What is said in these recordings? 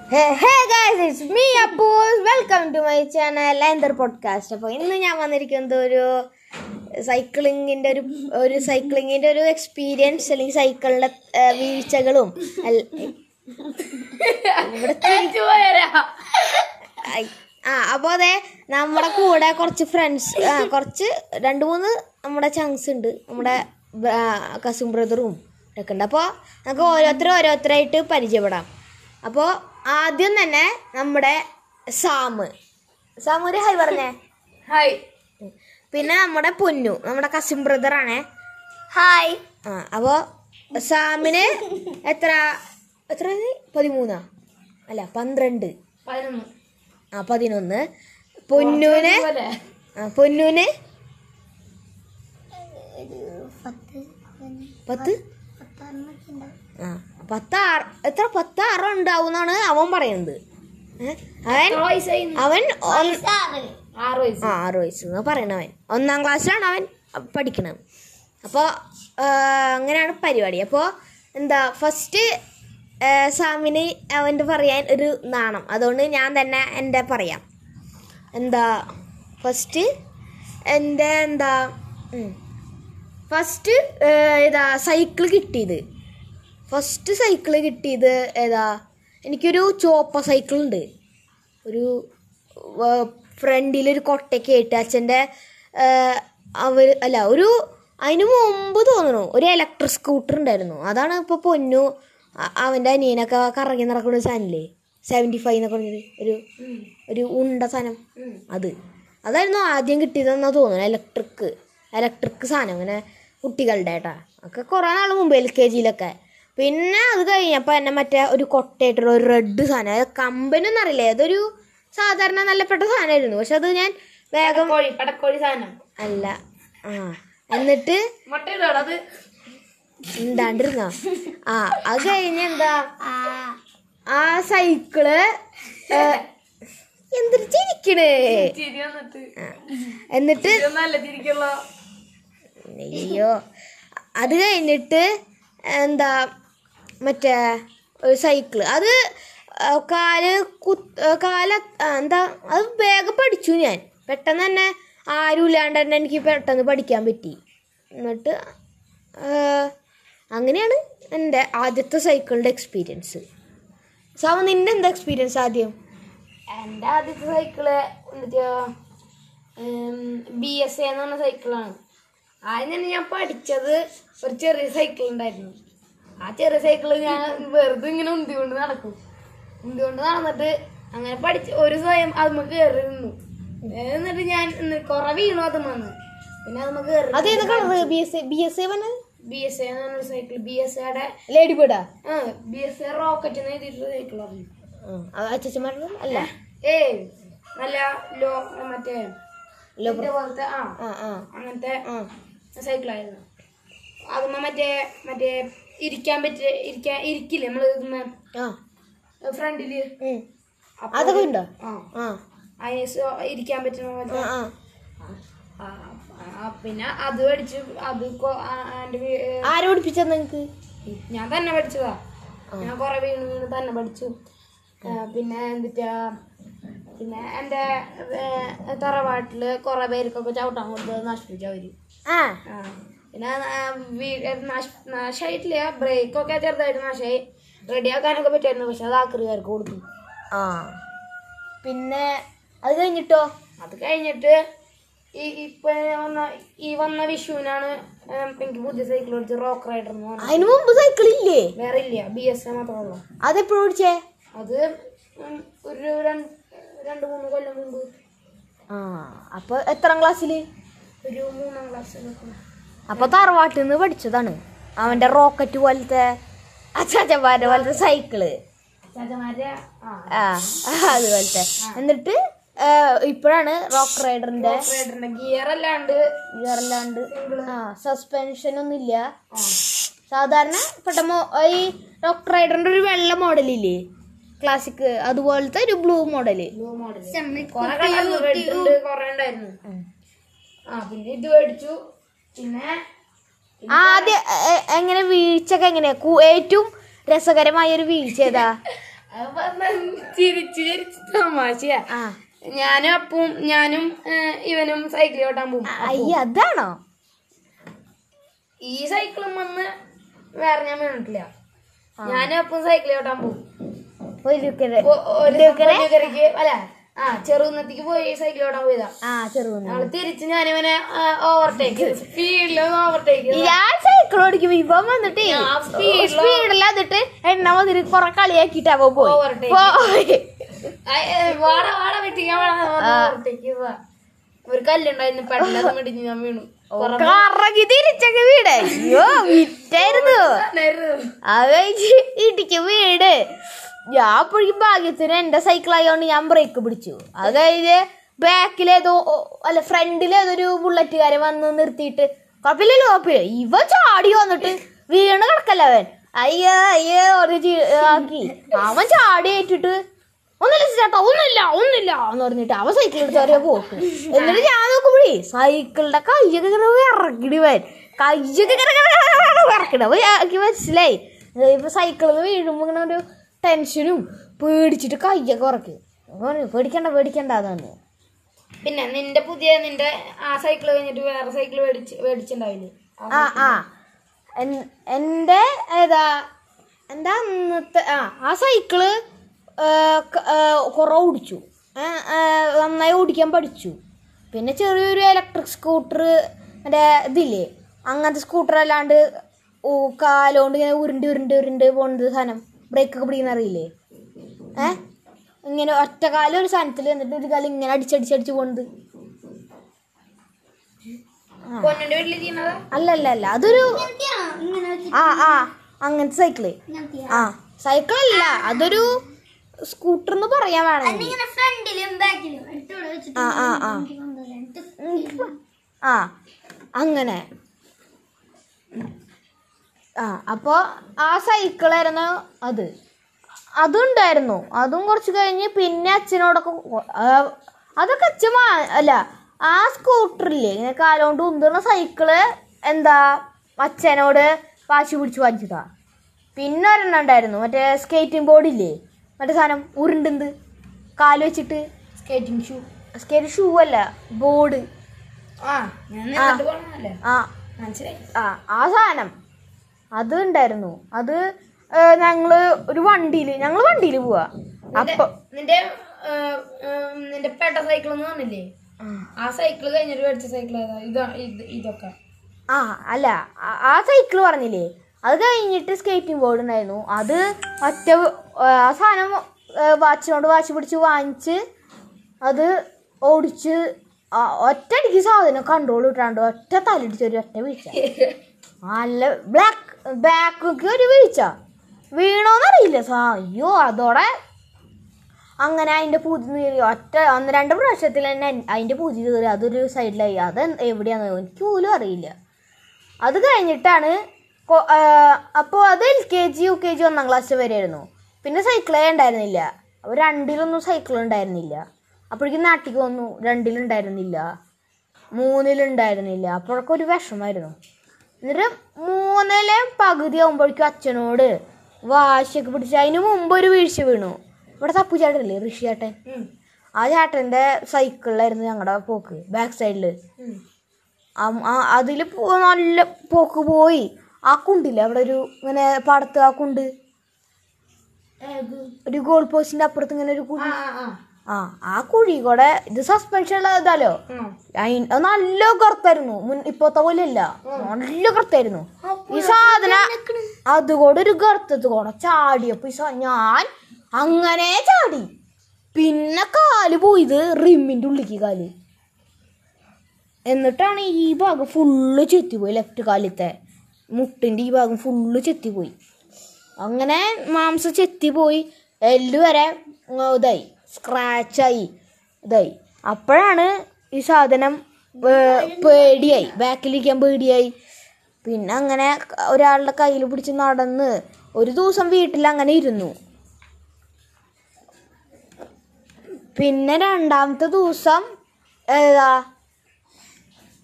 Hey, hey guys, it's me Appus. Welcome to my channel Enter Podcast. അപ്പോൾ ഇന്ന് ഞാൻ വന്നിരിക്കുന്നത് ഒരു സൈക്ലിങ്ങിന്റെ ഒരു ഒരു സൈക്ലിങ്ങിന്റെ ഒരു എക്സ്പീരിയൻസ് അല്ലെങ്കിൽ സൈക്കിളിന്റെ ഏഹ്, വീഴ്ചകളും അല്ല- ഇവിടെ ഐ, ആ അപ്പോൾ അതെ നമ്മുടെ കൂടെ കുറച്ച് ഫ്രണ്ട്സ് കുറച്ച് രണ്ട് മൂന്ന് നമ്മുടെ ചങ്സ് ഉണ്ട് നമ്മുടെ കസിൻ ബ്രദറും ഒക്കെ ഉണ്ട് അപ്പോൾ നമുക്ക് ഓരോരുത്തരും ഓരോരുത്തരായിട്ട് പരിചയപ്പെടാം അപ്പോൾ ആദ്യം തന്നെ നമ്മുടെ സാമ് സാമു ഒരു ഹൈ പറഞ്ഞേ ഹായ് പിന്നെ നമ്മുടെ പൊന്നു നമ്മുടെ കസിൻ ബ്രദറാണേ ഹായ് ആ അപ്പോൾ സാമിന് എത്ര എത്ര പതിമൂന്നാ അല്ല പന്ത്രണ്ട് പതിനൊന്ന് ആ പതിനൊന്ന് പൊന്നൂന് ആ പൊന്നൂന് പത്ത് ആ പത്ത് ആറ് എത്ര പത്ത് ആറ് ഉണ്ടാവുന്നാണ് അവൻ പറയുന്നത് ഏ? അവൻ അവൻ ഒന്ന്- ആറ് വയസ്സ് ആ ആറ് വയസ്സ് എന്ന് പറയണവൻ ഒന്നാം ക്ലാസ്സിലാണ് അവൻ പഠിക്കണത് അപ്പോൾ അങ്ങനെയാണ് പരിപാടി അപ്പോൾ എന്താ ഫസ്റ്റ് സാമിന് അവൻ്റെ പറയാൻ ഒരു നാണം അതുകൊണ്ട് ഞാൻ തന്നെ എൻ്റെ പറയാം എന്താ ഫസ്റ്റ് എൻ്റെ എന്താ ഫസ്റ്റ് ഏതാ സൈക്കിൾ കിട്ടിയത് ഫസ്റ്റ് സൈക്കിൾ കിട്ടിയത് ഏതാ എനിക്കൊരു ചോപ്പ സൈക്കിൾ ഉണ്ട് ഒരു ഫ്രണ്ടിലൊരു കൊട്ടയ്ക്ക് ആയിട്ട് അച്ഛൻ്റെ അവർ അല്ല ഒരു അതിന് മുമ്പ് തോന്നണു ഒരു ഇലക്ട്രിക് സ്കൂട്ടർ ഉണ്ടായിരുന്നു അതാണ് ഇപ്പോൾ പൊന്നു അ- അവൻ്റെ അനിയനൊക്കെ കറങ്ങി നടക്കുന്ന ഒരു സാധനമില്ലേ സെവൻറ്റി ഫൈവ് എന്നൊക്കെ പറഞ്ഞൊരു ഒരു ഒരു ഉണ്ട സാധനം അത് അതായിരുന്നു ആദ്യം കിട്ടിയതെന്നാ തോന്നുന്നു ഇലക്ട്രിക് ഇലക്ട്രിക് സാധനം അങ്ങനെ കുട്ടികളുടെ ഏട്ടാ ഒക്കെ കുറേ നാൾ മുമ്പ് എൽ കെ ജിയിലൊക്കെ പിന്നെ അത് കഴിഞ്ഞപ്പോൾ എന്നെ മറ്റേ ഒരു കൊട്ടയായിട്ടുള്ള ഒരു റെഡ് സാധനം അത് കമ്പനൊന്നും അറിയില്ല അതൊരു സാധാരണ നല്ലപ്പെട്ട സാധനമായിരുന്നു പക്ഷെ അത് ഞാൻ വേഗം കോഴി പടക്കോഴി സാധനം അല്ല ആ എന്നിട്ട് മുട്ടയിടോ അത് ഉണ്ടാണ്ടിരുന്നോ ആ അത് കഴിഞ്ഞ് എന്താ ആ സൈക്കിള് ഏ, എന്തൊരു ചിരിക്കണേ ചിരി വന്നിട്ട് എന്നിട്ട് നല്ല ചിരിക്കുള്ള അയ്യോ അത് കഴിഞ്ഞിട്ട് എന്താ മറ്റേ ഒരു സൈക്കിള് അത് ആ, കാല് കുത്ത് ആ, കാല ആ, എന്താ അത് വേഗം പഠിച്ചു ഞാൻ പെട്ടെന്ന് തന്നെ ആരും ഇല്ലാണ്ട് തന്നെ എനിക്ക് പെട്ടെന്ന് പഠിക്കാൻ പറ്റി എന്നിട്ട് ആ, അങ്ങനെയാണ് എൻ്റെ ആദ്യത്തെ സൈക്കിളിൻ്റെ എക്സ്പീരിയൻസ് സാമ നിൻ്റെ എന്താ എക്സ്പീരിയൻസ് ആദ്യം എൻ്റെ ആദ്യത്തെ സൈക്കിള് എന്നിട്ട് ബി എസ് എ എന്ന് പറഞ്ഞ സൈക്കിളാണ് ആദ്യം തന്നെ ഞാൻ പഠിച്ചത് ഒരു ചെറിയ സൈക്കിൾ ഉണ്ടായിരുന്നു ആ ചെറിയ സൈക്കിള് ഞാൻ വെറുതെ ഇങ്ങനെ ഉന്തികൊണ്ട് നടക്കും ഉന്തികൊണ്ട് നടന്നിട്ട് അങ്ങനെ പഠിച്ച് ഒരു സ്വയം അതുമ്മ കയറി നിന്നു എന്നിട്ട് ഞാൻ കുറെ വീണു അതുമ്മ വന്ന് പിന്നെ അതുമ്മ കയറി അത് ഏതാ colour B S B S A പറഞ്ഞത് ബി എസ് എ എന്ന് പറഞ്ഞ സൈക്കിൾ ബി എസ് എയുടെ ലേഡി ബേർഡാ ആ ബി എസ് എ റോക്കറ്റ് എന്ന് എഴുതിയിട്ടുള്ള സൈക്കിളാണ് അച്ഛന്മാരുടെ അല്ല ഏയ് നല്ല ലോ മറ്റേ ലോ ഇതിന്റെ പോലത്തെ ആ ആ ആ അങ്ങനത്തെ ആ സൈക്കിളായിരുന്നു അതുമ്മ മറ്റേ മറ്റേ ഇരിക്കാൻ പറ്റിയ ഇരിക്കാൻ ഇരിക്കില്ലേ നമ്മള് ഇതുമ്മ ആ ഫ്രണ്ടില് ഉം. അപ്പൊ അതൊക്കെ ഉണ്ടോ ആ ആ അതിന് സോ- ഇരിക്കാൻ പറ്റുന്ന പോലത്തെ ആ ആ ആ, ആ, പിന്നെ അത് പഠിച്ചു അത് കൊ- ആ, ആന്റെ വീ- ഏ, ആര് പഠിപ്പിച്ചത് നിങ്ങക്ക് ഞാൻ തന്നെ പഠിച്ചതാ ഞാൻ കുറെ വീണ് വീണ് തന്നെ പഠിച്ചു ആ, പിന്നെ എന്നിട്ടാ പിന്നെ എൻ്റെ ഏ, തറവാട്ടില് കുറെ പേർക്കൊക്കെ ചവിട്ടാൻ കൊടുത്തത് നശിപ്പിച്ചു അവര് ആ ആ, പിന്നെ ആ, വീ- ഏ, നശ്- നാശായിട്ടില്ല ബ്രേക്കൊക്കെ ചെറുതായിട്ട് നാശായി റെഡിയാക്കാനൊക്കെ പറ്റുമായിരുന്നു പക്ഷെ അത് ആക്രികാർക്ക് കൊടുത്തു ആ പിന്നെ അത് കഴിഞ്ഞിട്ടോ അത് കഴിഞ്ഞിട്ട് ഈ ഇപ്പൊ വന്ന ഈ വന്ന വിഷുവിനാണ് ഏ, എനിക്ക് പുതിയ സൈക്കിൾ മേടിച്ച് റോക്ക് റൈഡർ എന്ന് പറഞ്ഞത് അതിന് മുമ്പ് സൈക്കിൾ ഇല്ലേ വേറെ ഇല്ല ബി എസ് എ മാത്രമേ ഉള്ളൂ അതെപ്പോഴും പഠിച്ചേ അത് ഉം ഒരു രണ്ട് രണ്ട് മൂന്ന് കൊല്ലം മുമ്പ് ആ അപ്പൊ എത്രാം ക്ലാസ്സില് ഒരു മൂന്നാം ക്ലാസ്സിലൊക്കെ അപ്പൊ തറവാട്ടിൽ നിന്ന് പഠിച്ചതാണ് അവന്റെ റോക്കറ്റ് പോലത്തെ അച്ചാച്ചന്മാരുടെ പോലത്തെ സൈക്കിള് ചാച്ചമാരുടെ ആ ആ അതുപോലത്തെ എന്നിട്ട് ഇപ്പോഴാണ് റോക്ക് റൈഡറിന്റെ റൈഡറിന്റെ ഗിയർ അല്ലാണ്ട് ഗിയറല്ലാണ്ട് ആ സസ്പെൻഷൻ ഒന്നും ഇല്ല ആ സാധാരണ പെട്ട മോ ഈ റോക്ക് റൈഡറിന്റെ ഒരു വെള്ള മോഡലില്ലേ ക്ലാസിക് അതുപോലത്തെ ഒരു ബ്ലൂ മോഡല് ബ്ലൂ മോഡൽ കൊറേ കളർ റെഡ് ഉണ്ട് കൊറേ ഉണ്ടായിരുന്നു ആ പിന്നെ ഇത് മേടിച്ചു പിന്നെ ആദ്യം എ- എങ്ങനെ വീഴ്ചയൊക്കെ എങ്ങനെയാ കു- ഏറ്റവും രസകരമായ ഒരു വീഴ്ച ഏതാ അപ്പൊ ചിരിച്ച് ചിരിച്ച് തമാശയാ ആ ഞാനും അപ്പും ഞാനും ഏഹ്, ഇവനും സൈക്കിൾ ഓട്ടാൻ പോകും അയ്യ അതാണോ ഈ സൈക്കിളും വന്ന് വേറെ ഞാൻ വീണിട്ടില്ല ഞാനും അപ്പം സൈക്കിൾ ഓട്ടാൻ പോകും പൊരുക്കരെ ഒ- ഒരു പൊന്നുകരയ്ക്ക് അല്ല ആ ചെറുന്നത്തേക്ക് പോയി സൈക്കിൾ ഓടാൻ പോയതാ ആ ചെറുകുന്ന ഞങ്ങള് തിരിച്ച് ഞാനിവനെ ഓവർടേക്ക് സ്പീഡിൽ ഓവർടേക്ക് ഞാൻ സൈക്കിൾ ഓടിക്കും ഇവൻ വന്നിട്ട് ഞാൻ speed ല് സ്പീഡിൽ എന്നിട്ട് എണ്ണ വന്നിട്ട് കൊറേ കളിയാക്കിട്ട് അവൻ പോയി Overtake. പോയി. വാട വാട വെട്ടിക്കാൻ ഓവർടേക്ക് ഒരു കല്ലുണ്ടായിരുന്നു പെട്ടെന്ന് മേടിച്ച് ഞാൻ വീണു കറങ്ങി തിരിച്ചൊക്കെ വീട് അയ്യോ വിറ്റായിരുന്നു അത് കഴിഞ്ഞ് ഇടിക്ക് വീട് ഞാൻ അപ്പോഴേക്കും ഭാഗ്യത്തിന് എന്റെ സൈക്കിൾ ആയതുകൊണ്ട് ഞാൻ ബ്രേക്ക് പിടിച്ചു അത് കഴിഞ്ഞ് ബാക്കിലേതോ ഓ- അല്ല ഫ്രണ്ടിലേതൊരു ബുള്ളറ്റുകാരൻ വന്ന് നിർത്തിയിട്ട് കുഴപ്പമില്ലല്ലോ കുഴപ്പമില്ല ഇവ ചാടി വന്നിട്ട് വീണ് കിടക്കല്ല അവൻ അയ്യോ അയ്യോ ഒരു ചീ- ആക്കി അവൻ ചാടി ഏറ്റിട്ട് ഒന്നില്ല ചേട്ടാ ഒന്നില്ല ഒന്നില്ല എന്ന് പറഞ്ഞിട്ട് അവൻ സൈക്കിൾ എടുത്ത് അറിയാൻ പോക്ക് എന്നിട്ട് ഞാൻ നോക്കുമ്പോഴേ സൈക്കിളിന്റെ കയ്യൊക്കെ ഇങ്ങനെ ഇറക്കിടി വൻ കയ്യൊക്കെ ഇങ്ങനെ ഇറക്കിട അപ്പൊ എനിക്ക് മനസ്സിലായി ഇപ്പൊ സൈക്കിളിൽ വീഴുമ്പോ ഇങ്ങനെ ഒരു ടെൻഷനും പേടിച്ചിട്ട് കയ്യൊക്കെ ഉറക്കി അപ്പൊ പറഞ്ഞു, പേടിക്കണ്ട പേടിക്കണ്ട അതാണ് പിന്നെ നിന്റെ പുതിയ നിന്റെ ആ സൈക്കിൾ കഴിഞ്ഞിട്ട് വേറെ സൈക്കിൾ മേടിച്ച് മേടിച്ചിണ്ടാവില്ലേ ആ ആ എൻ- എൻ്റെ ഏതാ എൻ്റെ അന്നത്തെ ആ ആ സൈക്കിള് കുറേ ഓടിച്ചു ഏ, ഏ, നന്നായി ഓടിക്കാൻ പഠിച്ചു പിന്നെ ചെറിയൊരു ഇലക്ട്രിക് സ്കൂട്ടർ മറ്റേ ഇതില്ലേ അങ്ങനത്തെ സ്കൂട്ടർ അല്ലാണ്ട് ഓ കാലോണ്ട് ഇങ്ങനെ ഉരുണ്ട് ഉരുണ്ട് ഉരുണ്ട് പോണത് സാധനം ബ്രേക്കൊക്കെ പിടിക്കുന്ന അറിയില്ലേ ഏ ഇങ്ങനെ ഒറ്റ കാലം ഒരു സാധനത്തിൽ എന്നിട്ട് ഒരു കാലം ഇങ്ങനെ അടിച്ചടിച്ചടിച്ച് പോണത് പൊന്നിന്റെ വീട്ടിൽ ചെയ്യുന്നതാ അല്ലല്ല അല്ല അതൊരു ആ ആ അങ്ങനത്തെ സൈക്കിള് ആ സൈക്കിൾ അല്ല അതൊരു സ്കൂട്ടർ എന്ന് പറയാൻ വേണമെങ്കിൽ ഫ്രണ്ടിലും ബാക്കിലും എടുത്തോടെ വെച്ചിട്ട് ആ ആ ആ ആ അങ്ങനെ ആ അപ്പോൾ ആ സൈക്കിളായിരുന്നു അത് അതുണ്ടായിരുന്നു അതും കുറച്ച് കഴിഞ്ഞ് പിന്നെ അച്ഛനോടൊക്കെ കൊ- ആ, അതൊക്കെ അച്ഛൻ വാ- അല്ല ആ സ്കൂട്ടറില്ലേ ഇങ്ങനെ കാലോണ്ട് ഉന്തുന്ന സൈക്കിള് എന്താ അച്ഛനോട് വാശി പിടിച്ച് വാങ്ങിച്ചതാ പിന്നെ ഒരെണ്ണം ഉണ്ടായിരുന്നു മറ്റേ സ്കേറ്റിംഗ് ബോർഡില്ലേ മറ്റേ സാധനം ഉരുണ്ടെന്ത് കാല് വെച്ചിട്ട് സ്കേറ്റിംഗ് ഷൂ സ്കേറ്റ് ഷൂ അല്ല ബോർഡ് ആ ഞാൻ നിന്നിട്ട് പോണല്ലേ ആ മനസ്സിലായി ആ ആ സാധനം അത് ഉണ്ടായിരുന്നു അത് ഏ, ഞങ്ങള് ഒരു വണ്ടിയിൽ ഞങ്ങൾ വണ്ടിയിൽ പോവാ അപ്പൊ നിന്റെ ഏഹ്, ഏഹ്, നിന്റെ പേട്ട സൈക്കിൾ എന്ന് പറഞ്ഞില്ലേ ആ സൈക്കിൾ കഴിഞ്ഞിട്ട് മേടിച്ച സൈക്കിൾ ഏതാ ഇതാ ഇത് ഇതൊക്കെ ആ അല്ല ആ- ആ സൈക്കിൾ പറഞ്ഞില്ലേ അത് കഴിഞ്ഞിട്ട് സ്കേറ്റിംഗ് ബോർഡ് ഉണ്ടായിരുന്നു അത് ഒറ്റ ഏ, ആ സാധനം ഏ, വാച്ചിനോട് വാച്ച് പിടിച്ച് വാങ്ങിച്ച് അത് ഓടിച്ച് ആ, ഒറ്റയടിക്ക് സാധനം കൺട്രോൾ ഇട്ടാണ്ട് ഒറ്റ തലടിച്ച് ഒരു ഒറ്റ വീഴ്ച നല്ല ബ്ലാക്ക് ബാക്കൊക്കെ ഒരു വീഴ്ച വീണോന്നറിയില്ല സാ അയ്യോ അതോടെ അങ്ങനെ അതിൻ്റെ പൂതി കയറി ഒറ്റ ഒന്ന് രണ്ട് പ്രാവശ്യത്തിൽ തന്നെ അതിൻ്റെ പൂതി കയറി അതൊരു സൈഡിലായി അത് എവിടെയാണെന്ന് എനിക്ക് പോലും അറിയില്ല അത് കഴിഞ്ഞിട്ടാണ് അപ്പോൾ അത് L K G U K G ഒന്നാം ക്ലാസ് വരെയായിരുന്നു പിന്നെ സൈക്കിളേ ഉണ്ടായിരുന്നില്ല അപ്പോൾ രണ്ടിലൊന്നും സൈക്കിൾ ഉണ്ടായിരുന്നില്ല അപ്പോഴേക്കും നാട്ടിലേക്ക് വന്നു രണ്ടിലുണ്ടായിരുന്നില്ല മൂന്നിലുണ്ടായിരുന്നില്ല അപ്പോഴൊക്കെ ഒരു വിഷമായിരുന്നു എന്നിട്ട് മൂന്നിലെ പകുതി ആകുമ്പോഴേക്കും അച്ഛനോട് വാശിയൊക്കെ പിടിച്ച് അതിന് മുമ്പ് ഒരു വീഴ്ച വീണു ഇവിടെ തപ്പു ചേട്ടനില്ലേ ഋഷി ചേട്ടൻ ആ ചേട്ടൻ്റെ സൈക്കിളിലായിരുന്നു ഞങ്ങളുടെ പോക്ക് ബാക്ക് സൈഡിൽ അതിൽ നല്ല പോക്ക് പോയി ആ കുണ്ടില്ലേ അവിടെ ഒരു ഇങ്ങനെ പാടത്ത് ആ കുണ്ട് ഒരു ഗോൾ പോസ്റ്റിന്റെ അപ്പുറത്ത് ഇങ്ങനെ ഒരു കുഴി ആ ആ ആ ആ കുഴി കൂടെ ഇത് സസ്പെൻഷൻ ഉള്ള ഇതാലോ ആ അയി- അത് നല്ല കറുത്തായിരുന്നു മുൻ ഇപ്പോഴത്തെ പോലെ അല്ല നല്ല കറുത്തായിരുന്നു ഈ സാധനം അതുകൂടെ ഒരു ഗർത്തത്ത് കൂടെ ചാടിയപ്പോ ഈ സാ- ഞാൻ അങ്ങനെ ചാടി പിന്നെ കാല് പോയത് റിമ്മിന്റെ ഉള്ളിക്ക് കാല് എന്നിട്ടാണ് ഈ ഭാഗം ഫുള്ള് ചെത്തിപ്പോയി ലെഫ്റ്റ് കാലത്തെ മുട്ടിന്റെ ഈ ഭാഗം ഫുള്ള് ചെത്തിപ്പോയി അങ്ങനെ മാംസം ചെത്തിപ്പോയി എല്ല് വരെ ഉം, ഇതായി സ്ക്രാച്ചായി ഇതായി അപ്പോഴാണ് ഈ സാധനം ഏ, പേടിയായി ബാക്കിലിരിക്കാൻ പേടിയായി പിന്നെ അങ്ങനെ ഒരാളുടെ കയ്യിൽ പിടിച്ച് നടന്ന് ഒരു ദിവസം വീട്ടിൽ അങ്ങനെ ഇരുന്നു പിന്നെ രണ്ടാമത്തെ ദിവസം ഏതാ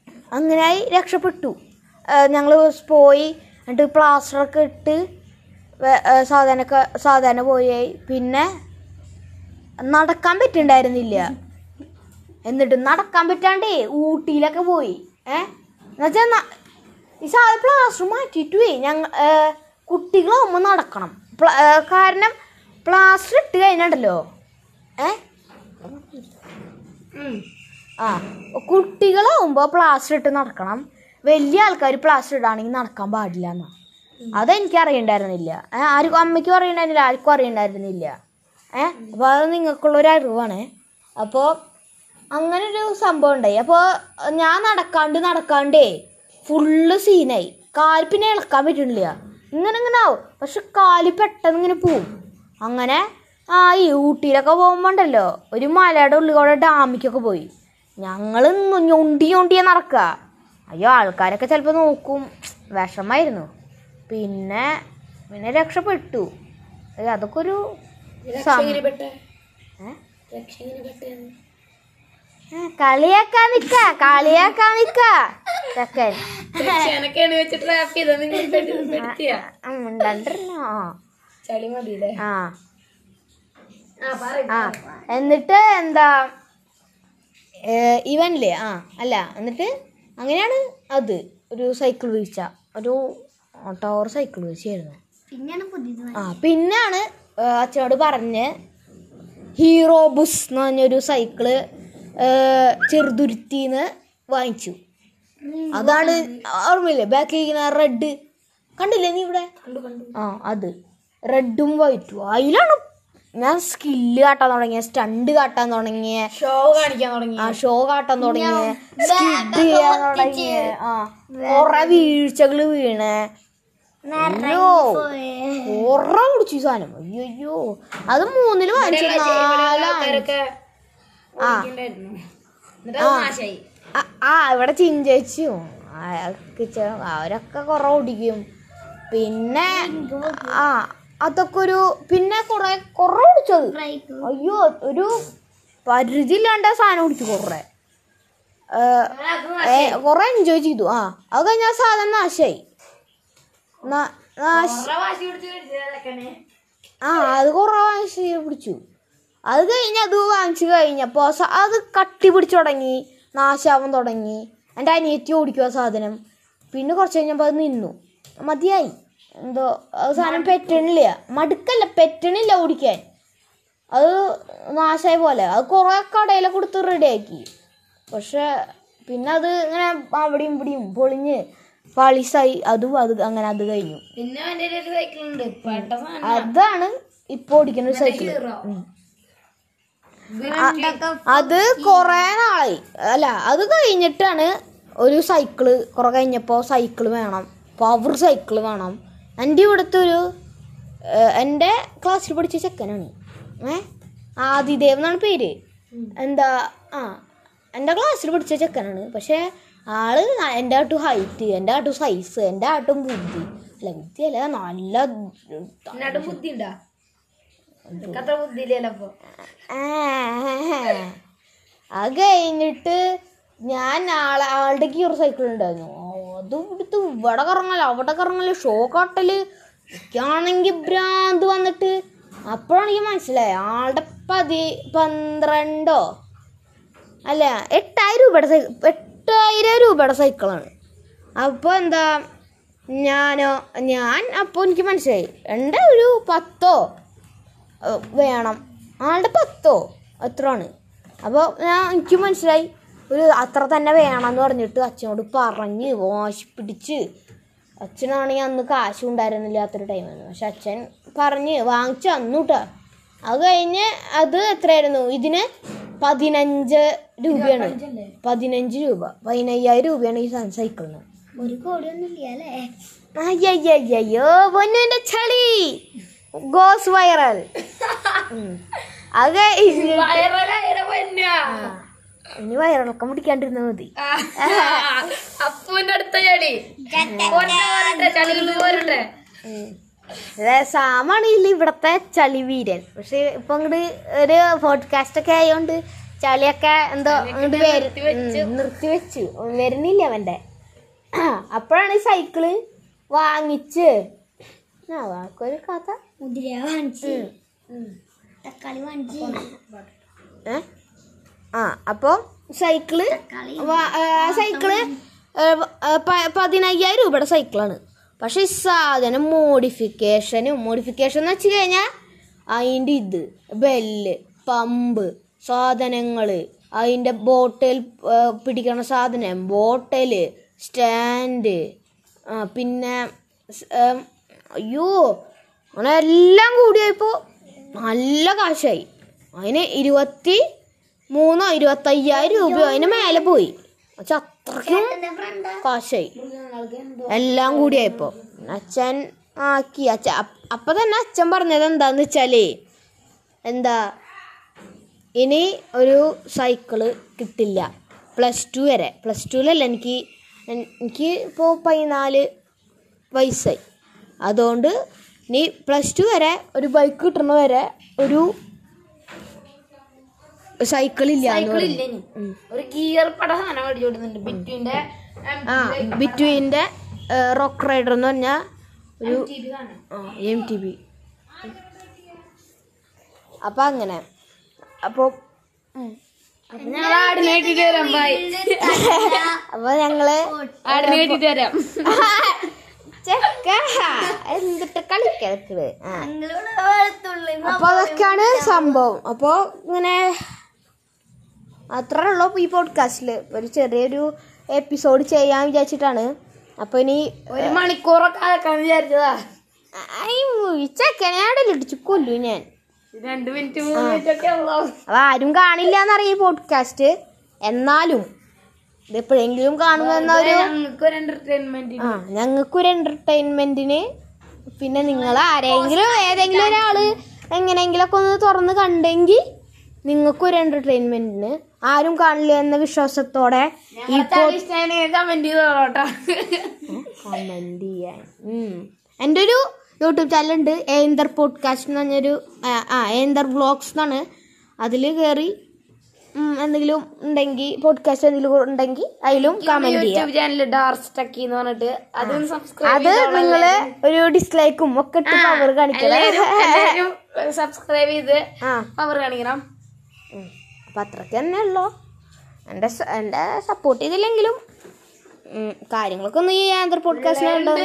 അങ്ങനെയായി രക്ഷപ്പെട്ടു ഞങ്ങൾ പോയി എന്നിട്ട് പ്ലാസ്റ്ററൊക്കെ ഇട്ട് വേ- ഏ, സാധാരണ സാധാരണ പോയി പിന്നെ നടക്കാൻ പറ്റുണ്ടായിരുന്നില്ല എന്നിട്ട് നടക്കാൻ പറ്റാണ്ടേ ഊട്ടിയിലൊക്കെ പോയി ഏ എന്നുവെച്ചാൽ ഈ സാധനം പ്ലാസ്റ്റർ മാറ്റിയിട്ട് പോയി ഞങ്ങൾ കുട്ടികളാവുമ്പോൾ നടക്കണം പ്ല- ഏ, കാരണം പ്ലാസ്റ്റർ ഇട്ട് കഴിഞ്ഞിട്ടുണ്ടല്ലോ ഏ ആ കുട്ടികളാവുമ്പോൾ പ്ലാസ്റ്റർ ഇട്ട് നടക്കണം വലിയ ആൾക്കാർ പ്ലാസ്റ്റർ ഇടാണെങ്കിൽ നടക്കാൻ പാടില്ല എന്നാ അതെനിക്ക് അറിയണ്ടായിരുന്നില്ല ഏ ആർക്കും അമ്മയ്ക്കും അറിയണ്ടായിരുന്നില്ല ആർക്കും അറിയണ്ടായിരുന്നില്ല ഏ അപ്പോൾ അത് നിങ്ങൾക്കുള്ളൊരു അറിവാണ് അപ്പോൾ അങ്ങനെ ഒരു സംഭവം ഉണ്ടായി അപ്പോൾ ഞാൻ നടക്കാണ്ട് നടക്കാണ്ടേ ഫുള്ള് സീനായി കാല് പിന്നെ ഇളക്കാൻ പറ്റുന്നില്ല ഇങ്ങനെ ഇങ്ങനെ ആവും പക്ഷെ കാല് പെട്ടെന്ന് ഇങ്ങനെ പോവും അങ്ങനെ ആ ഈ ഊട്ടിയിലൊക്കെ പോകുമ്പോൾ ഉണ്ടല്ലോ ഒരു മലയുടെ ഉള്ളിൽ കൂടെ ഡാമിക്കൊക്കെ പോയി ഞങ്ങൾ ഞൊണ്ടി ഞൊണ്ടിയെ നടക്കുക അയ്യോ ആൾക്കാരൊക്കെ ചിലപ്പോൾ നോക്കും വിഷമായിരുന്നു പിന്നെ പിന്നെ രക്ഷപ്പെട്ടു ഏയ് അതൊക്കെ ഒരു സം- എങ്ങനെ പെട്ടെ ഏ? രക്ഷ എങ്ങനെ പെട്ടെന്ന് ഏ, കളിയാക്കാൻ നിക്ക കളിയാക്കാൻ നിക്ക ചെക്കൻ രക്ഷേനൊക്കെയാണ് വെച്ച് ട്രാപ്പ് ചെയ്തത് നിങ്ങൾ പെടുത്തിയ ഉം, മിണ്ടാണ്ടിരുന്നോ? ചളി മതിയില്ലേ ആ ആ പറയും ആ എന്നിട്ട് എന്താ ഏ, ഇവനില്ലേ ആ അല്ല എന്നിട്ട് അങ്ങനെയാണ് അത് ഒരു സൈക്കിൾ വീഴ്ച ഒരു ടവർ സൈക്കിൾ വീഴ്ചയായിരുന്നു പിന്നെയാണ് പുതിയത് ആ പിന്നാണ് ഏ, അച്ഛനോട് പറഞ്ഞ് ഹീറോ ബുസ് എന്ന് പറഞ്ഞൊരു സൈക്കിള് ഏ, ചെറുതുരുത്തിന്ന് വാങ്ങിച്ചു അതാണ് ഓർമ്മയില്ലേ ബാക്കിൽ ഇരിക്കുന്ന റെഡ് കണ്ടില്ലേ നീ ഇവിടെ കണ്ടു കണ്ടു ആ അത് റെഡും വൈറ്റും അതിലാണ് ഞാൻ സ്കില്ല് കാട്ടാൻ തുടങ്ങിയ സ്റ്റണ്ട് കാട്ടാൻ തുടങ്ങിയ ഷോ കാണിക്കാൻ തുടങ്ങി ആ ഷോ കാട്ടാൻ തുടങ്ങിയ സ്കിഡ് ചെയ്യാൻ തുടങ്ങിയ ആ കൊറേ വീഴ്ചകള് വീണേ അയ്യോ കൊറേ പിടിച്ചു ഈ സാധനം അയ്യോ അയ്യോ അത് മൂന്നില് വാങ്ങിച്ചു നാലാ ആൾക്കാരൊക്കെ ആ ഓടിക്കണ്ടായിരുന്നു എന്നിട്ട് അത് നാശായി ആ, ആ ഇവിടെ ചിഞ്ചേച്ചിയും അവരൊക്കെ കുറെ ഓടിക്കും പിന്നെ ആ അതൊക്കെ ഒരു പിന്നെ കുറെ കുറെ ഓടിച്ചത് ബ്രേക്ക് അയ്യോ ഒരു പരിചയമില്ലാണ്ട് ആ സാധനം ഓടിച്ചു കുറെ അങ്ങനെ അത് കുറെ എൻജോയ് ചെയ്തു ആ അത് കഴിഞ്ഞാൽ സാധനം നാശായി നാ- നാശ കുറെ വാശി പിടിച്ച് കഴിച്ചതൊക്കെയാണ് ആ അത് കുറേ വാങ്ങിച്ച് പിടിച്ചു അത് കഴിഞ്ഞ് അത് വാങ്ങിച്ചു കഴിഞ്ഞപ്പോൾ സ- അത് കട്ടി പിടിച്ചു തുടങ്ങി നാശാവാൻ തുടങ്ങി എൻ്റെ അനിയത്തി ഓടിക്കുക സാധനം പിന്നെ കുറച്ച് കഴിഞ്ഞപ്പോൾ അത് നിന്നു മതിയായി എന്തോ അത് സാധനം പെറ്റണില്ല മടുക്കല്ല പെറ്റണില്ല ഓടിക്കാൻ അത് നാശമായ പോലെ അത് കുറേ കടയിലൊക്കെ കൊടുത്ത് റെഡിയാക്കി പക്ഷെ പിന്നെ അത് ഇങ്ങനെ അവിടെയും ഇവിടെയും പൊളിഞ്ഞ് പാളിസായി അതും അത് അങ്ങനെ അത് കഴിഞ്ഞു പിന്നെ എൻ്റെ ഒരു സൈക്കിൾ ഉണ്ട് പെട്ട സാധനം അതാണ് ഇപ്പൊ ഓടിക്കുന്ന ഒരു സൈക്കിൾ ഹീറോ അത് കൊറേ നാളായി അല്ല അത് കഴിഞ്ഞിട്ടാണ് ഒരു സൈക്കിള് കുറെ കഴിഞ്ഞപ്പോൾ സൈക്കിള് വേണം പവർ സൈക്കിള് വേണം എൻ്റെ ഇവിടുത്തെ ഒരു ഏഹ്, എൻ്റെ ക്ലാസ്സിൽ പഠിച്ച ചെക്കനാണ് ഏ ആദിദേവ് എന്നാണ് പേര് എന്താ ആ എൻ്റെ ക്ലാസ്സിൽ പഠിച്ച ചെക്കനാണ് പക്ഷേ ആള് ന- എൻ്റെ ആട്ടും ഹൈറ്റ് എൻ്റെ ആട്ടും സൈസ് എൻ്റെ ആട്ടും ബുദ്ധി അല്ല ബുദ്ധി അല്ല നല്ല എന്നിട്ട് ബുദ്ധി ഉണ്ടാ അത്ര ബുദ്ധി ഇല്ലല്ലോ അപ്പൊ ആ. അത് കഴിഞ്ഞിട്ട് ഞാൻ ആളെ ആളുടെ ഗിയർ സൈക്കിൾ ഉണ്ടായിരുന്നു അത് എടുത്ത് ഇവിടെ കറങ്ങല അവിടെ കറങ്ങല ഷോ കാട്ടല് എനിക്കാണെങ്കിൽ ഭ്രാന്ത് വന്നിട്ട് അപ്പോഴാണ് എനിക്ക് മനസ്സിലായത് ആളുടെ പതി പന്ത്രണ്ടോ അല്ല എട്ടായിരം രൂപയുടെ സൈ എട്ടായിരം രൂപയുടെ സൈക്കിളാണ് അപ്പോൾ എന്താ ഞാനോ ഞാൻ അപ്പോൾ എനിക്ക് മനസ്സിലായി എൻ്റെ ഒരു പത്തോ ഏഹ് വേണം ആളുടെ പത്തോ അത്രയാണ് അപ്പോൾ ഞാൻ എനിക്ക് മനസ്സിലായി ഒരു അത്ര തന്നെ വേണമെന്ന് പറഞ്ഞിട്ട് അച്ഛനോട് പറഞ്ഞ് വാശി പിടിച്ച് അച്ഛനാണെങ്കിൽ അന്ന് കാശും ഉണ്ടായിരുന്നില്ലാത്തൊരു ടൈമായിരുന്നു പക്ഷെ അച്ഛൻ പറഞ്ഞ് വാങ്ങിച്ചു തന്നു കേട്ടോ അത് കഴിഞ്ഞ് അത് എത്രയായിരുന്നു ഇതിന് പതിനഞ്ച് രൂപയാണ് പതിനഞ്ച് രൂപ പതിനയ്യായിരം രൂപയാണ് ഈ സാധനം സൈക്കിളിന് ഒരു കോടി ഒന്നും ഇല്ല അല്ലേ അയ്യയ്യോ പൊന്നുവിന്റെ ചളി ഗോസ് വൈറൽ അത് കഴിഞ്ഞ് വയറലായിരം പൊന്നാ. ഇനി വയറിളക്കം പിടിക്കാണ്ടിരുന്നാ മതി അപ്പൂന്റെ അടുത്ത ചളി പൊന്ന പോരട്ടെ ചളികൾ പോരട്ടെ സാമാണെങ്കിൽ ഇവിടത്തെ ചളി വീരൻ പക്ഷെ ഇപ്പൊ അങ്ങോട്ട് ഒരു പോഡ്കാസ്റ്റ് ഒക്കെ ആയതുകൊണ്ട് ചളിയൊക്കെ എന്തോ അങ്ങോട്ട് നിർത്തി വെച്ചു വരുന്നില്ല അവന്റെ അപ്പോഴാണ് ഈ സൈക്കിള് വാങ്ങിച്ച് നവാക്കൊരു കഥ മുതിര വാങ്ങിച്ച് തക്കാളി വാങ്ങിച്ച് ഏ ആ അപ്പോൾ സൈക്കിള് തക്കാളി വ- ഏ, ആ സൈക്കിള് ഏ, വ- ഏ, പ- പതിനയ്യായിരം രൂപയുടെ സൈക്കിളാണ് പക്ഷെ ഈ സാധനം മോഡിഫിക്കേഷനും മോഡിഫിക്കേഷൻ എന്ന് വെച്ച് കഴിഞ്ഞാൽ അതിൻ്റെ ഇത് ബെല്ല് പമ്പ് സാധനങ്ങൾ അതിൻ്റെ ബോട്ടിൽ ഏ, പിടിക്കണ സാധനം ബോട്ടല് സ്റ്റാൻഡ് ആ, പിന്നെ സ്- ഏ, അയ്യോ അങ്ങനെ എല്ലാം കൂടിയായപ്പോൾ നല്ല കാശായി അതിന് ഇരുപത്തി മൂന്നോ ഇരുപത്തയ്യായിരം രൂപയോ അതിന് മേലെ പോയി പക്ഷെ അത്രയ്ക്കും കാശായി എല്ലാം കൂടിയായപ്പോ അച്ഛൻ ആക്കി അച്ഛൻ അപ്പ- അപ്പൊ തന്നെ അച്ഛൻ പറഞ്ഞത് എന്താന്ന് വെച്ചാലേ എന്താ ഇനി ഒരു സൈക്കിള് കിട്ടില്ല പ്ലസ് ടു വരെ പ്ലസ് ടുവിലല്ല എനിക്ക് എൻ- എനിക്ക് ഇപ്പോൾ പതിനാല് വയസ്സായി അതുകൊണ്ട് ഇനി പ്ലസ് ടു വരെ ഒരു ബൈക്ക് കിട്ടണ വരെ ഒരു സൈക്കിൾ ഇല്ല എന്ന് സൈക്കിൾ പറഞ്ഞു. ഇല്ല ഇനി ഒരു ഗിയർ പട സാധനം മേടിച്ചു കൊടുക്കുന്നുണ്ട് ബിറ്റുവിന്റെ ആ ബിറ്റ്വീൻ്റെ റോക്ക് റൈഡർ എന്ന് പറഞ്ഞാൽ ഒരു സാധനം എം ടി ബി അപ്പം അങ്ങനെ അപ്പോൾ ഞങ്ങൾ ആടിനെ കെട്ടിട്ട് വരാം ബൈ അപ്പോൾ ഞങ്ങള് ആടിനെ കെട്ടിട്ട് വരാം ചെക്ക എന്തിട്ട് കളിക്കലക്കത് ആ നിങ്ങളിവിടെ വെളുത്തുള്ളി അപ്പോൾ അതൊക്കെയാണ് സംഭവം അപ്പോൾ ഇങ്ങനെ അത്രേ ഉള്ളൂ ഈ പോഡ്കാസ്റ്റിൽ ഒരു ചെറിയൊരു എപ്പിസോഡ് ചെയ്യാൻ വിചാരിച്ചിട്ടാണ് അപ്പോൾ ഇനി ഒരു മണിക്കൂറൊക്കെ ആക്കാന്ന് വിചാരിച്ചതാ ഈ ചെക്കനെ ഇടിച്ച് കൊല്ലു ഞാൻ രണ്ട് മിനിറ്റ് മൂന്ന് മിനിറ്റ് ഒക്കെ ഉള്ളൂ അത് ആരും കാണില്ല എന്നറിയാം ഈ പോഡ്കാസ്റ്റ് എന്നാലും ഇത് എപ്പോഴെങ്കിലും കാണുമെന്ന ഒരു ഞങ്ങൾക്ക് ഒരു എന്റർടൈൻമെന്റ് ആ ഞങ്ങൾക്കൊരു എന്റർടൈൻമെന്റിന് പിന്നെ നിങ്ങൾ ആരെങ്കിലും ഏതെങ്കിലും ഒരാള് എങ്ങനെയെങ്കിലൊക്കെ ഒന്ന് തുറന്ന് കണ്ടെങ്കിൽ നിങ്ങൾക്കൊരു എന്റർടൈൻമെന്റിന് ആരും കാണില്ല എന്ന വിശ്വാസത്തോടെ ഈ കമന്റ് ചെയ്തോട്ടോ കമന്റ് ചെയ്യാൻ ഉം. എൻ്റെ ഒരു യൂട്യൂബ് ചാനലുണ്ട് ഏന്തർ പോഡ്കാസ്റ്റ് എന്ന് പറഞ്ഞൊരു ആ, ആ ഏന്തർ വ്ളോഗ്സ് എന്നാണ് അതിൽ കയറി ഉം, എന്തെങ്കിലും ഉണ്ടെങ്കിൽ പോഡ്കാസ്റ്റ് എന്തെങ്കിലും ഉണ്ടെങ്കിൽ അതിലും കമന്റ് ചെയ്യാം യൂട്യൂബ് ചാനൽ ഡാർക്ക് സ്റ്റക്കി എന്ന് പറഞ്ഞിട്ട് അതും സബ്സ്ക്രൈബ് അത് നിങ്ങള് ഒരു ഡിസ്ലൈക്കും ഒക്കെ ഇട്ട് പവർ കാണിക്കണം സബ്സ്ക്രൈബ് ചെയ്ത് ആ പവർ കാണിക്കണം ഉം. അപ്പൊ അത്രയ്ക്ക് തന്നെ ഉള്ളു എൻ്റെ സ- എൻ്റെ സപ്പോർട്ട് ചെയ്തില്ലെങ്കിലും ഉം, കാര്യങ്ങളൊക്കെ ഒന്ന് ഈ ആന്തർ പോഡ്കാസ്റ്റിനുണ്ട്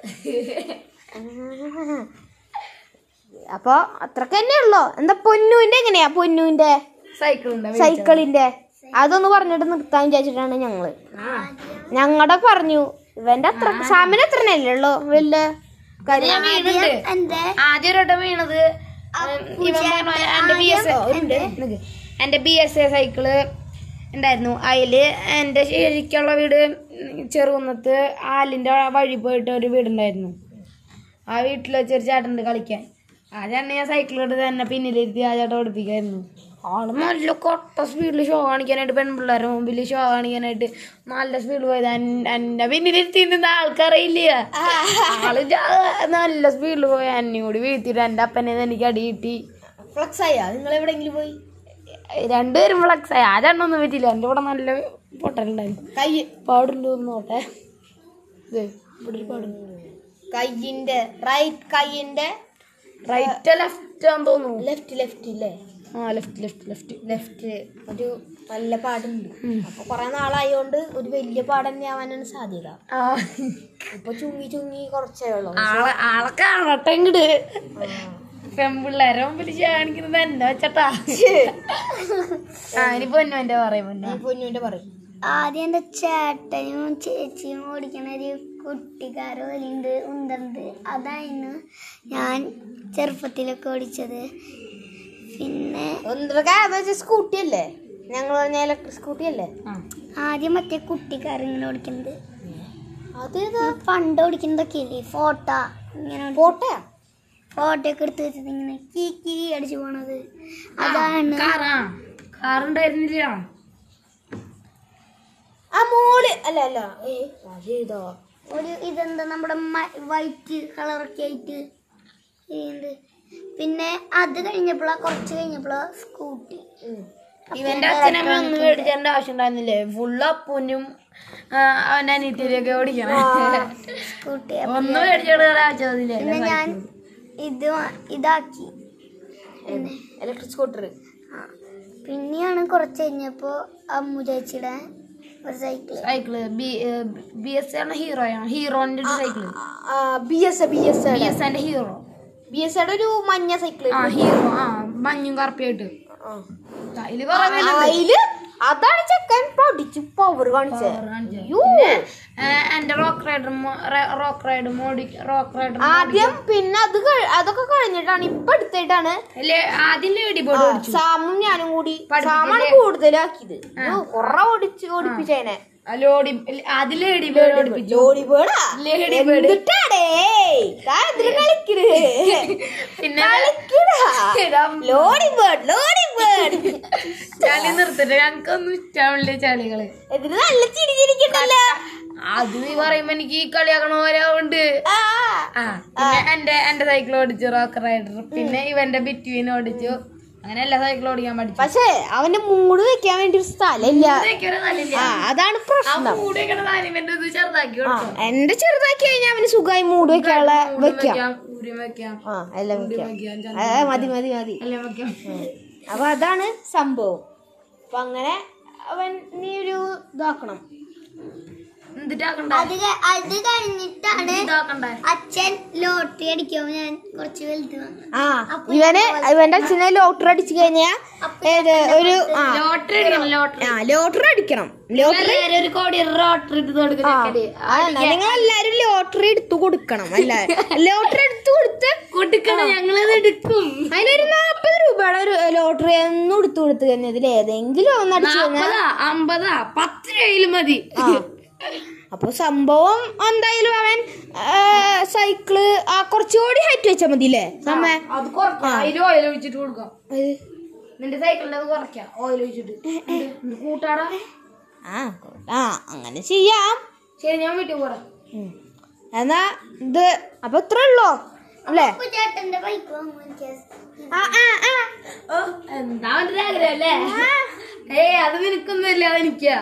അപ്പൊ അത്രക്ക് തന്നെ ഉള്ളു എന്താ പൊന്നുവിന്റെ എങ്ങനെയാ പൊന്നുവിന്റെ സൈക്കിൾ ഉണ്ട് സൈക്കിളിന്റെ അതൊന്ന് പറഞ്ഞിട്ട് നിർത്താൻ വിചാരിച്ചിട്ടാണ് ഞങ്ങള് ഞങ്ങളുടെ പറഞ്ഞു ഇവന്റെ അത്ര സാമിന് അത്ര അല്ലേ ഉള്ളു വലിയ കാര്യം ഞാൻ വീണുണ്ട് എന്റെ ആദ്യം ഒരു വട്ടം വീണത് ഇവൻ പറഞ്ഞ എന്റെ ബി എസ് എന്റെ ബി എസ് എ സൈക്കിള് ഉണ്ടായിരുന്നു അതില് എന്റെ ശരിക്കുള്ള വീട് ചെറുകുന്നത്ത് ആലിന്റെ വഴി പോയിട്ട് ഒരു വീടുണ്ടായിരുന്നു ആ വീട്ടിൽ വെച്ചൊരു ചേട്ടനുണ്ട് കളിക്കാൻ ആ ചേട്ടനെ ഞാൻ സൈക്കിൾ എടുത്ത് തന്നെ പിന്നിലിരുത്തി ആ ചേട്ടൻ ഓടിപ്പിക്കായിരുന്നു ആള് നല്ല കൊട്ട സ്പീഡിൽ ഷോ കാണിക്കാനായിട്ട് പെൺപിള്ളേരുടെ മുമ്പിൽ ഷോ കാണിക്കാനായിട്ട് നല്ല സ്പീഡിൽ പോയത് എൻ- എന്റെ പിന്നിലിരുത്തിന്ന് ആൾക്കറിയില്ല ആള് ജാ- നല്ല സ്പീഡിൽ പോയി എന്നെ കൂടി വീഴ്ത്തിട്ട് എന്റെ അപ്പനെ എനിക്ക് അടി കിട്ടി ഫ്ലക്സ് ആയാ നിങ്ങൾ എവിടെയെങ്കിലും പോയി രണ്ടുപേരും ഫ്ലക്സ് ആയി ആ ചേട്ടനൊന്നും പറ്റില്ല എന്റെ ഇവിടെ നല്ല പൊട്ടലുണ്ടായിരുന്നു കൈ പാടുണ്ട് നോട്ടെ ദേ, ഇവിടെ ഒരു പാടുണ്ട് കയ്യിന്റെ റൈറ്റ് കയ്യിന്റെ റൈറ്റ് ലെഫ്റ്റ് ആണെന്ന് തോന്നുന്നു ലെഫ്റ്റ് ലെഫ്റ്റ് ഇല്ലേ ആ ലെഫ്റ്റ് ലെഫ്റ്റ് ലെഫ്റ്റ് ലെഫ്റ്റ് ഒരു നല്ല പാടുണ്ട് അപ്പൊ കുറെ നാളായോണ്ട് ഒരു വലിയ പാട് തന്നെ ആവാനാണ് സാധ്യത ആ ഇപ്പൊ ചുങ്ങി ചുങ്ങി കുറച്ചേ ഉള്ളൂ ആളെ ആളെ കാണട്ടെ ഇങ്ങട് പെൺപിള്ളേരെ മുമ്പിൽ കാണിക്കുന്നത് എന്നെ വെച്ചട്ടാ ആ ഇനി പൊന്നു എന്റെ പറയും പൊന്നു പൊന്നുവിന്റെ പറയും ആദ്യം എന്റെ ചേട്ടനും ചേച്ചിയും ഓടിക്കണ ഒരു കുട്ടിക്കാര വലിയുണ്ട് ഉണ്ടുണ്ട് അതായിരുന്നു ഞാൻ ചെറുപ്പത്തിലൊക്കെ ഓടിച്ചത് പിന്നെ ഒന്നര സ്കൂട്ടി അല്ലേ ഞങ്ങൾ പറഞ്ഞ ഇലക്ട്രിക് സ്കൂട്ടി അല്ലേ ആ ആദ്യം മറ്റേ കുട്ടിക്കാർ ഇങ്ങനെ ഓടിക്കുന്നത് അതേതാ പണ്ട് ഓടിക്കുന്നതൊക്കെ ഇല്ലേ ഫോട്ടോ ഇങ്ങനെ പോട്ടയാ ഫോട്ടോ ഒക്കെ എടുത്ത് വെച്ചിട്ട് ഇങ്ങനെ കീ കീ അടിച്ചു പോണത് അതാണ് കാറാ കാറുണ്ടായിരുന്നില്ല ആ മോള് അല്ല അല്ല ഏ അതേതാ ഒരു ഇതെന്താ നമ്മുടെ വൈറ്റ് കളറൊക്കെ ആയിട്ട് ഉണ്ട് പിന്നെ അത് കഴിഞ്ഞപ്പോഴാ കുറച്ച് കഴിഞ്ഞപ്പോഴാ സ്കൂട്ടി ഇവന്റെ അച്ഛനമ്മ ഒന്നും മേടിച്ചേണ്ട ആവശ്യം ഉണ്ടായിരുന്നില്ലേ ഫുള്ള് അപ്പൂനും ആ, അവന്റെ അനിയത്തിയൊക്കെ ഓടിക്കണം സ്കൂട്ടി ഒന്നും മേടിച്ചോണ്ട് ആവശ്യമൊന്നുമില്ല പിന്നെ ഞാൻ ഇത് വാ- ഇതാക്കി ഇലക്ട്രിക് സ്കൂട്ടർ ആ പിന്നെയാണ് കുറച്ച് കഴിഞ്ഞപ്പോ അമ്മു ചേച്ചിയുടെ ഒരു cycle cycle B B S ആണ് ഹീറോയാണ് ഹീറോന്റെ ഒരു cycle B S B S B S എന്റെ ഹീറോ ബി എസ് ഒരു മഞ്ഞ സൈക്കിൾ ആ ഹീറോ ആ മഞ്ഞും കറുപ്പിയായിട്ട് അതില് കുറെ പേരുണ്ട്. അതില് അതാണ് ചെക്കൻ പഠിച്ചു പവർ കാണിച്ചത് Power കാണിച്ചത്. അയ്യോ. പിന്നെ, ഏ, എന്റെ റോക്ക് റൈഡർ റോക്ക് റൈഡ് മോഡി റോക്ക് റൈഡർ ആദ്യം പിന്നെ അത് കഴി- അതൊക്കെ കഴിഞ്ഞിട്ടാണ് ഇപ്പൊ എടുത്തിട്ടാണ് ആദ്യം ലേഡി ബോർഡ് ഓടിച്ചു സാമും ഞാനും കൂടി പഠിപ്പിച്ചില്ലേ? സാമാണ് കൂടുതലാക്കിയത് അയ്യോ, കൊറേ ഓടിച്ച് ഓടിപ്പിച്ചേനെ ലോഡി ആദ്യം ലേഡി ബോർഡ് ഓടിപ്പിച്ചു ജോലി ബേടാ ലേഡി ബേർഡ് എന്നിട്ടാടേ ഇതില് കളിക്കണ് പിന്നെ കളിക്കടാ ലോഡി ബേർഡ് ലോഡി ബേർഡ് ചളി നിർത്തിട്ട് ഞങ്ങൾക്കൊന്നും ഇഷ്ടമാവില്ല ചളികള് ഇതിന് നല്ല ചിരി ചിരിക്കണ്ടല്ലോ അത് നീ പറയുമ്പോ എനിക്ക് ഈ കളിയാക്കണ പോലെ ഉണ്ട് ആ ആ പിന്നെ എന്റെ എന്റെ സൈക്കിൾ ഓടിച്ചു റോക്ക് റൈഡർ പിന്നെ ഇവന്റെ ബിറ്റ്വീൻ ഓടിച്ചു അങ്ങനെ എല്ലാ സൈക്കിൾ ഓടിക്കാൻ പഠിച്ചു പക്ഷേ അവന്റെ മൂട് വെക്കാൻ വേണ്ടി ഒരു സ്ഥലമില്ല ഇതൊക്കെ ഒരു നല്ലില്ല. ആ അതാണ് ആ പ്രശ്നം മൂടി വെക്കണ സാധനം ഇവന്റെ ഇത് ചെറുതാക്കി ആ കൊടുക്കും എന്റെ ചെറുതാക്കി കഴിഞ്ഞാൽ അവന് സുഖമായി മൂട് വെക്കാനുള്ള ഊരും വെക്കാം വെക്കാം ഊരും വെക്കാം ആ എല്ലാം വെക്കാം വെക്കാം ആ, മതി മതി മതി എല്ലാം വെക്കാം അപ്പൊ അതാണ് സംഭവം അപ്പൊ അങ്ങനെ അവൻ നീ ഒരു ഇതാക്കണം എന്നിട്ടാക്കണ്ട അത് ക- അത് കഴിഞ്ഞിട്ടാണ് ഇതാക്കണ്ടേ അച്ഛൻ ലോട്ടറി അടിക്കുമ്പോ ഞാൻ കുറച്ച് വലുത് വാങ്ങി ആ ഇവന് ഇവന്റെ അച്ഛനെ ലോട്ടറി അടിച്ചു കഴിഞ്ഞാ ഏത് ഒരു ആ ലോട്ടറി അടിക്കണം ലോട്ടറി ആ ലോട്ടറി അടിക്കണം ലോട്ടറി എല്ലാരും ഒരു കോടി ലോട്ടറി ഇട്ട് കൊടുക്കുന്നത് നിങ്ങൾ എല്ലാരും ലോട്ടറി എടുത്തു കൊടുക്കണം അല്ല ലോട്ടറി എടുത്തു കൊടുത്ത് കൊടുക്കണം ഞങ്ങളത് എടുക്കും അതിനൊരു നാപ്പത് രൂപയുടെ ഒരു ലോട്ടറി ഒന്നും എടുത്തു കൊടുത്തു കഴിഞ്ഞാൽ ഇതിൽ ഏതെങ്കിലും ഒന്ന് അടിച്ചു കഴിഞ്ഞാൽ നാപ്പതാ അമ്പതാ പത്ത് രൂപയിലും മതി അപ്പൊ സംഭവം എന്തായാലും അവൻ ആ, സൈക്കിള് ആ കുറച്ചുകൂടി ഹൈറ്റ് വെച്ചാൽ മതി അല്ലേ നമ്മ അത് കുറക്കാം അതിൽ ഓയിൽ ഒഴിച്ചിട്ട് കൊടുക്കാം നിന്റെ സൈക്കിളിന്റെ അത് കുറയ്ക്കാം ഓയിൽ ഒഴിച്ചിട്ട് എന്നിട്ട് കൂട്ടാടാ ആ ആ അങ്ങനെ ചെയ്യാം ശരി ഞാൻ വീട്ടിൽ പോരാ ഉം. എന്നാ ഇത് അപ്പൊ ഇത്ര ഉള്ളോ അല്ലേ അപ്പൊ ചേട്ടന്റെ ബൈക്ക് വാങ്ങും എനിക്ക് ആ ആ ആ ഓ എന്താ അവന്റെ ആഗ്രഹം അല്ലേ ഏയ് അത് നിനക്കൊന്നും ഇല്ല അതെനിക്കാ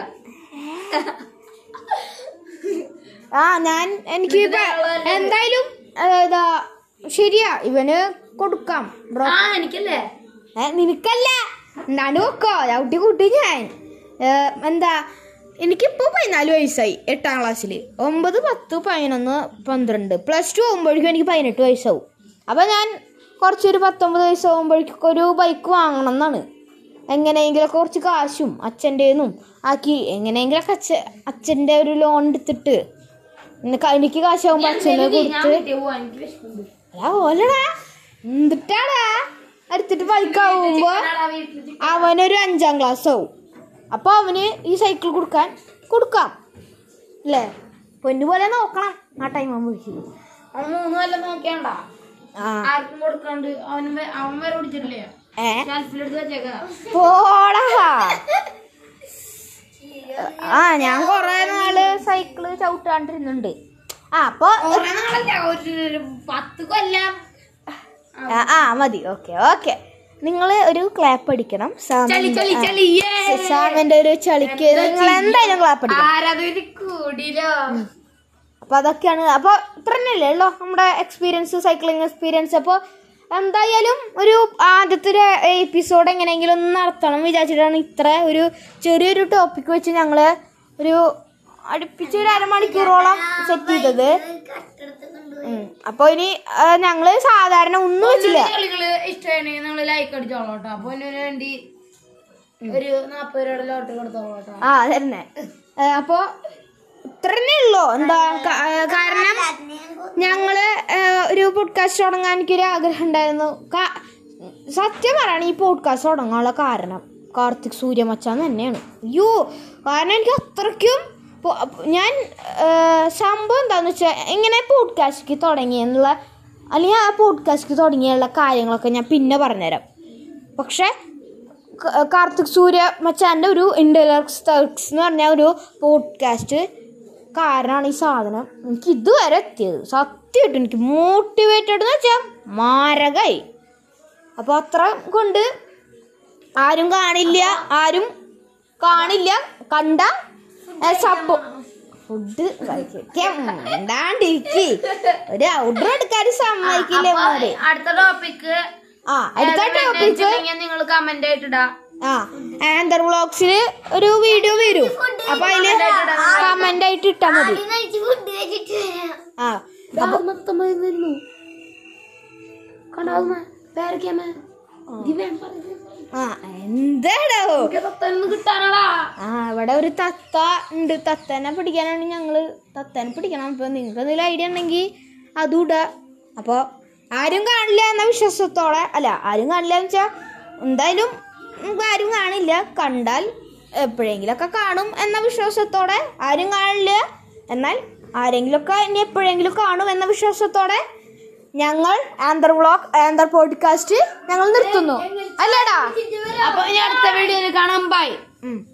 ആ ഞാൻ എനിക്ക് ഇപ്പൊ എന്തായാലും ഏ, ഇതാ ശരിയാ ഇവന് കൊടുക്കാം ബ്രോ ആ എനിക്കല്ലേ ഏ, നിനക്കല്ല എന്താണ്ട് വെക്കോ ചവിട്ടി കൂട്ടി ഞാൻ ഏ, എന്താ എനിക്കിപ്പോൾ പതിനാല് വയസ്സായി എട്ടാം ക്ലാസ്സിൽ ഒമ്പത് പത്ത് പതിനൊന്ന് പന്ത്രണ്ട് പ്ലസ് ടു ആകുമ്പോഴേക്കും എനിക്ക് പതിനെട്ട് വയസ്സാവും അപ്പം ഞാൻ കുറച്ചൊരു പത്തൊമ്പത് വയസ്സാകുമ്പോഴേക്കും ഒരു ബൈക്ക് വാങ്ങണം എന്നാണ് എങ്ങനെയെങ്കിലൊക്കെ കുറച്ച് കാശും അച്ഛൻ്റെന്നും ആക്കി എങ്ങനെയെങ്കിലൊക്കെ അച്ഛ അച്ഛൻ്റെ ഒരു ലോൺ എടുത്തിട്ട് എനിക്ക് എനിക്ക് കാശാകുമ്പോൾ അച്ഛനെ ഞാൻ കൊടുത്ത് വീട്ടിൽ പോവാൻ എനിക്ക് വിശക്കുന്നുണ്ട് അല്ല ഓലടാ എന്നിട്ടാടാ എടുത്തിട്ട് ബൈക്കാവുമ്പോ ആടാ വീട്ടിൽ അവനൊരു അഞ്ചാം ക്ലാസ് ആവും അപ്പൊ അവന് ഈ സൈക്കിൾ കൊടുക്കാൻ കൊടുക്കാം അല്ലേ പൊന്നു പോലെ നോക്കണം ആ ടൈം ആകുമ്പോഴേക്കും അവൻ മൂന്ന് കൊല്ലം നോക്കിയാണ്ട ആ ആർക്കും കൊടുക്കാണ്ട് അവൻ വെ- അവൻ വരെ ഓടിച്ചിട്ടില്ലേ ഏ ഷെൽഫിലെടുത്ത് വെച്ചേക്കാ പോടാ ആ ഞാൻ കൊറേ നാള് സൈക്കിള് ചവിട്ടാണ്ടിരുന്നുണ്ട് ആ അപ്പൊ കുറെ നാളല്ല ഒരു ഒരു പത്ത് കൊല്ലം ആ, ആ മതി ഓക്കെ ഓക്കെ നിങ്ങൾ ഒരു ക്ലാപ്പ് അടിക്കണം ചളി ചളി സാമിന്റെ ചളി ഏ. സാമിന്റെ ഒരു ചളിക്ക് നിങ്ങൾ എന്തായാലും ക്ലാപ്പ് അടിക്കണം ആരതൊരു കൂടിലോ അപ്പൊ അതൊക്കെയാണ് അപ്പൊ ഇത്ര തന്നെയല്ലേ ഉള്ളോ നമ്മുടെ എക്സ്പീരിയൻസ് സൈക്ലിംഗ് എക്സ്പീരിയൻസ് അപ്പോൾ എന്തായാലും ഒരു ആദ്യത്തെ ഒരു എപ്പിസോഡ് എങ്ങനെയെങ്കിലും ഒന്ന് നടത്തണം വിചാരിച്ചിട്ടാണ് ഇത്ര ഒരു ചെറിയൊരു ടോപ്പിക് വെച്ച് ഞങ്ങള് ഒരു അടുപ്പിച്ച് ഒരു അരമണിക്കൂറോളം സെറ്റ് ചെയ്തത് കട്ടെടുത്ത് കൊണ്ടുപോയി ഉം. അപ്പൊ ഇനി ആ, ഞങ്ങള് സാധാരണ ഒന്നും വെച്ചില്ല കളികള് ഇഷ്ടമാണെങ്കിൽ നിങ്ങൾ ലൈക്ക് അടിച്ചോളൂ കേട്ടോ അപ്പൊ അതിന് വേണ്ടി ഒരു നാപ്പത് രൂപയുടെ ലോട്ടറി കൊടുത്തോളൂ കേട്ടോ ആ അതന്നെ ഏ, അപ്പൊ ഇത്ര തന്നെ ഉള്ളോ എന്താ ക- ഏ, കാരണം ഞങ്ങള് ഏ, ഒരു പോഡ്കാസ്റ്റ് തുടങ്ങാൻ എനിക്കൊരു ആഗ്രഹം ഉണ്ടായിരുന്നു കാ- സത്യം പറയണ ഈ പോഡ്കാസ്റ്റ് തുടങ്ങാനുള്ള കാരണം കാർത്തിക് സൂര്യമച്ചാൻ തന്നെയാണ് അയ്യോ കാരണം എനിക്ക് അത്രയ്ക്കും പൊ- ഞാൻ ഏ, സംഭവം എന്താന്ന് വെച്ചാൽ എങ്ങനെ പോഡ്കാസ്റ്റ് തുടങ്ങിയെന്നുള്ള അല്ലെങ്കിൽ ആ പോഡ്കാസ്റ്റ് തുടങ്ങിയുള്ള കാര്യങ്ങളൊക്കെ ഞാൻ പിന്നെ പറഞ്ഞുതരാം പക്ഷെ ക- കാർത്തിക് സൂര്യ മച്ചാൻ്റെ ഒരു ഇൻ്റലക്സ് തർക്സ് എന്ന് പറഞ്ഞ ഒരു പോഡ്കാസ്റ്റ് കാരണമാണ് ഈ സാധനം എനിക്ക് ഇതുവരെ എത്തിയത് സത്യമായിട്ട് എനിക്ക് മോട്ടിവേറ്റഡ് എന്ന് വെച്ചാൽ മാരകമായി അപ്പോൾ അത്ര കൊണ്ട് ആരും കാണില്ല ആരും കാണില്ല കണ്ട സപ്പോ ഫുഡ് ഉണ്ടാണ്ടിരിക്കി ഒരു ഔഡർ എടുക്കാൻ സമ്മതിക്കില്ല അപ്പൊ മോര് അടുത്ത ടോപ്പിക്ക് ആ അടുത്ത ടോപ്പിക്ക് നിങ്ങൾ കമന്റ് ആയിട്ടിടാ ആ ആന്തർ വ്ളോഗ്സില് ഒരു വീഡിയോ വരും അപ്പൊ അതില് കമന്റ് ആയിട്ട് ഇട്ടാ മതി ഫുഡ് കഴിച്ചിട്ട് വരാം ആ അപ്പൊ മൊത്തമായിരുന്നു കണ്ടോ പേരക്കാമ ആ എന്താടോ കിട്ടാനടാ ആ ഇവിടെ ഒരു തത്ത ഉണ്ട് തത്തനെ പിടിക്കാനാണ് ഞങ്ങള് തത്തനെ പിടിക്കണം അപ്പൊ നിങ്ങൾക്ക് എന്തെങ്കിലും ഐഡിയ ഉണ്ടെങ്കിൽ അതും ഇടാ അപ്പോൾ ആരും കാണില്ല എന്ന വിശ്വാസത്തോടെ അല്ല ആരും കാണില്ല എന്ന് വെച്ചാൽ എന്തായാലും നമുക്ക് ആരും കാണില്ല കണ്ടാൽ എപ്പോഴെങ്കിലൊക്കെ കാണും എന്ന വിശ്വാസത്തോടെ ആരും കാണില്ല എന്നാൽ ആരെങ്കിലുമൊക്കെ ഇനി എപ്പോഴെങ്കിലും കാണും എന്ന വിശ്വാസത്തോടെ ഞങ്ങൾ ആന്തർ വ്ളോഗ് ആന്തർ പോഡ്കാസ്റ്റ് ഞങ്ങൾ നിർത്തുന്നു അല്ലേടാ അപ്പൊ ഇനി അടുത്ത വീഡിയോയിൽ കാണാം ബൈ ഉം